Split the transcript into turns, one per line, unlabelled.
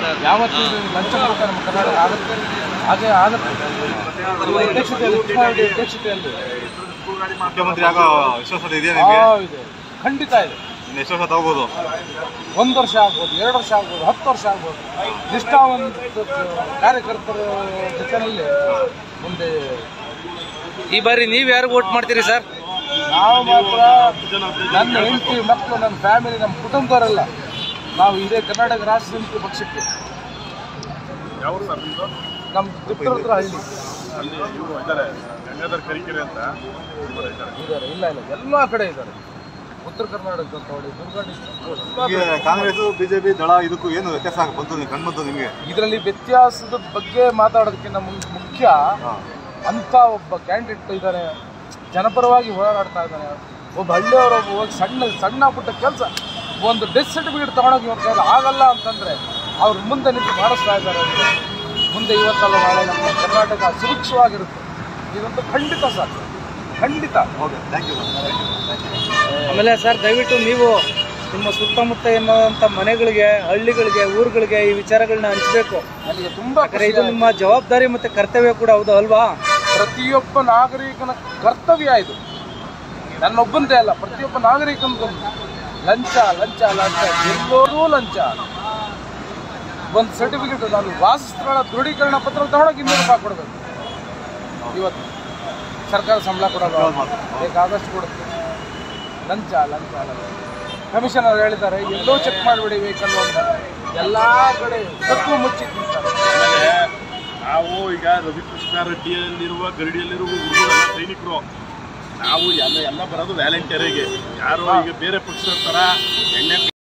ಯಾವತ್ತೂ ಇದು ಲಂಚ ಮುಕ್ತ ನಮ್ಮ ಕರ್ನಾಟಕ ಆಗುತ್ತೆ ಹಾಗೆ ಆಗುತ್ತೆ ಇವ್ರ ಅಧ್ಯಕ್ಷತೆಯಲ್ಲಿ ಕೃಷ್ಣಾರೆಡ್ಡಿ ಅಧ್ಯಕ್ಷತೆಯಲ್ಲಿ
ಮುಖ್ಯಮಂತ್ರಿ ಆಗೋ ವಿಶ್ವಾಸ ಇದೆಯಾ
ಆ,
ನಿಮಗೆ
ಇದೆ ಖಂಡಿತ ಇದೆ
ಇನ್ನು ಎಷ್ಟು ವರ್ಷ ತಗೋಬೋದು
ಒಂದು ವರ್ಷ ಆಗ್ಬೋದು ಎರಡು ವರ್ಷ ಆಗ್ಬೋದು ಹತ್ತು ವರ್ಷ ಆಗ್ಬೋದು ನಿಷ್ಠಾವಂತ ಕಾರ್ಯಕರ್ತರ ಜೊತೆಯಲ್ಲಿ ಮುಂದೆ
ಈ ಬಾರಿ ನೀವ್ ಯಾರು ವೋಟ್ ಮಾಡ್ತೀರಿ ಸರ್
ನಾವು ಮಾತ್ರ ನನ್ನ ಹೆಂಡತಿ ಮಕ್ಕಳು ನನ್ನ ಫ್ಯಾಮಿಲಿ ನಮ್ಮ ಕುಟುಂಬದವರೆಲ್ಲ ನಾವು ಇದೇ ಕರ್ನಾಟಕ ರಾಷ್ಟ್ರ ಸಮಿತಿ ಪಕ್ಷಕ್ಕೆ
ಯಾವ ಸರ್ ನಿಮ್ದು
ನಮ್ಮ ಚಿತ್ರದುರ್ಗ ಹಳ್ಳಿ
ಅಲ್ಲಿ ಇವರು ಇದ್ದಾರೆ ಗಂಗಾಧರ್ ಕರಿಕೆರೆ ಅಂತ ಇವ್ರು ಇದ್ದಾರೆ
ಇದ್ದಾರೆ ಇಲ್ಲ ಇಲ್ಲ ಎಲ್ಲ ಕಡೆ ಇದ್ದಾರೆ ಉತ್ತರ ಕರ್ನಾಟಕ ಅಂತ ಹೇಳಿ ದುರ್ಗ ಡಿಸ್ಟ್ರಿಕ್ಟ್
ಈಗ ಕಾಂಗ್ರೆಸ್ ಬಿಜೆಪಿ ದಳ ಇದಕ್ಕೂ ಏನು ವ್ಯತ್ಯಾಸ ಆಗ ಬಂತು ನಿಮ್ಗೆ ಕಣ್ಬಂತು ನಿಮಗೆ
ಇದರಲ್ಲಿ ವ್ಯತ್ಯಾಸದ ಬಗ್ಗೆ ಮಾತಾಡೋದಕ್ಕಿಂತ ಮುಂ- ಮುಖ್ಯ ಅಂತ ಒಬ್ಬ ಕ್ಯಾಂಡಿಡೇಟ್ ಇದ್ದಾನೆ ಜನಪರವಾಗಿ ಹೋರಾಡ್ತಾ ಇದ್ದಾನೆ ಒಬ್ಬ ಹಳ್ಳಿಯವರು ಹೋಗಿ ಸಣ್ಣ ಸಣ್ಣ ಪುಟ್ಟ ಕೆಲಸ ಒಂದು ಡೆತ್ ಸರ್ಟಿಫಿಕೇಟ್ ತಗೊಳಕ್ಕೆ ಇವ್ರ ಕೈಯಲ್ಲಿ ಆಗಲ್ಲ ಅಂತಂದ್ರೆ ಅವ್ರು ಮುಂದೆ ನಿಂತು ಮಾಡಿಸ್ತಾ ಇದ್ದಾರೆ ಅಂದ್ರೆ ಮುಂದೆ ಇವತ್ತಲ್ಲ ನಾಳೆ ನಮ್ಮ ಕರ್ನಾಟಕ ಸುಭಿಕ್ಷವಾಗಿರುತ್ತೆ ಇದಂತೂ ಖಂಡಿತ ಸರ್ ಖಂಡಿತ
ಓಕೆ ಥ್ಯಾಂಕ್ ಯು
ಆಮೇಲೆ ಸರ್ ದಯವಿಟ್ಟು ನೀವು ನಿಮ್ಮ ಸುತ್ತಮುತ್ತ ಎನ್ನುವಂಥ ಮನೆಗಳಿಗೆ ಹಳ್ಳಿಗಳಿಗೆ ಊರುಗಳಿಗೆ ಈ ವಿಚಾರಗಳನ್ನ ಹಂಚಬೇಕು
ನನಗೆ ತುಂಬಾ
ಯಾಕಂದ್ರೆ ಇದು ನಿಮ್ಮ ಜವಾಬ್ದಾರಿ ಮತ್ತೆ ಕರ್ತವ್ಯ ಕೂಡ ಹೌದು ಅಲ್ವಾ
ಪ್ರತಿಯೊಬ್ಬ ನಾಗರಿಕನ ಕರ್ತವ್ಯ ಇದು ನನ್ನೊಬ್ಬಂದೇ ಅಲ್ಲ ಪ್ರತಿಯೊಬ್ಬ ನಾಗರಿಕನಿಗೂ ಲಂಚ ಲಂಚ ಲಂಚ ಎಲ್ಲರೂ ಲಂಚ ಒಂದು ಸರ್ಟಿಫಿಕೇಟ್ ನಾನು ವಾಸಸ್ಥಳ ದೃಢೀಕರಣ ಪತ್ರ ತಗೊಳಕ್ಕೆ ಇನ್ನೂರು ರೂಪಾಯಿ ಕೊಡಬೇಕು ಇವತ್ತು ಸರ್ಕಾರ ಸಂಬಳ ಕೊಡಲ್ಲ ಬೇಕಾದಷ್ಟು ಕೊಡುತ್ತೆ ಲಂಚ ಲಂಚ ಲಂಚ ಕಮಿಷನರ್ ಹೇಳಿದ್ದಾರೆ ಎಲ್ಲೋ ಚೆಕ್ ಮಾಡಿಬಿಡಿ ವೆಹಿಕಲ್ ಅಂತ ಎಲ್ಲ ಕಡೆ ಕತ್ತು ಮುಚ್ಚಿ ತಿಂತಾರೆ
ಆಮೇಲೆ ನಾವು ಈಗ ರವಿಕೃಷ್ಣ ರೆಡ್ಡಿಯಲ್ಲಿರುವ ಗರಡಿಯಲ್ಲಿರುವ ಹುಡುಗರೆಲ್ಲ ಸೈನಿಕರು ನಾವು ಎಲ್ಲ ಎಲ್ಲ ಬರೋದು ವ್ಯಾಲೆಂಟಿಯರಿಗೆ ಯಾರು ಈಗ ಬೇರೆ ಪಕ್ಷದ ಥರ ಎಣ್ಣೆ